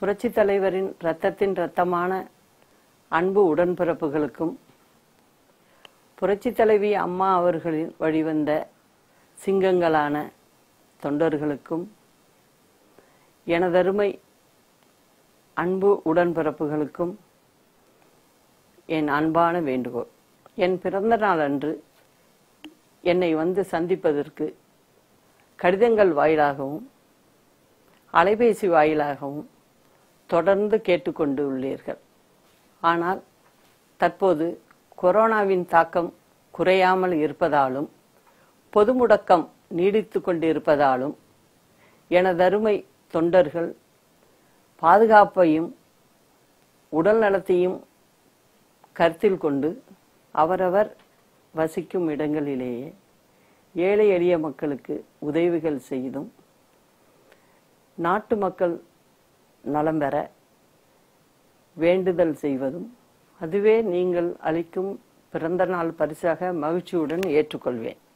புரட்சி தலைவரின் இரத்தத்தின் இரத்தமான அன்பு உடன்பிறப்புகளுக்கும் புரட்சி தலைவி அம்மா அவர்களின் வழிவந்த சிங்கங்களான தொண்டர்களுக்கும் எனதருமை அன்பு உடன்பிறப்புகளுக்கும் என் அன்பான வேண்டுகோள் என் பிறந்த நாள் அன்று என்னை வந்து சந்திப்பதற்கு கடிதங்கள் வாயிலாகவும் அலைபேசி வாயிலாகவும் தொடர்ந்து கேட்டுக்கொண்டு உள்ளீர்கள் ஆனால் தற்போது கொரோனாவின் தாக்கம் குறையாமல் இருப்பதாலும் பொது முடக்கம் நீடித்து கொண்டிருப்பதாலும் எனதருமை தொண்டர்கள் பாதுகாப்பையும் உடல் நலத்தையும் கருத்தில் கொண்டு அவரவர் வசிக்கும் இடங்களிலேயே ஏழை எளிய மக்களுக்கு உதவிகள் செய்தும் நாட்டு மக்கள் நலம் பெற வேண்டுதல் செய்வதும் அதுவே நீங்கள் அளிக்கும் பிறந்த நாள் பரிசாக மகிழ்ச்சியுடன் ஏற்றுக்கொள்வேன்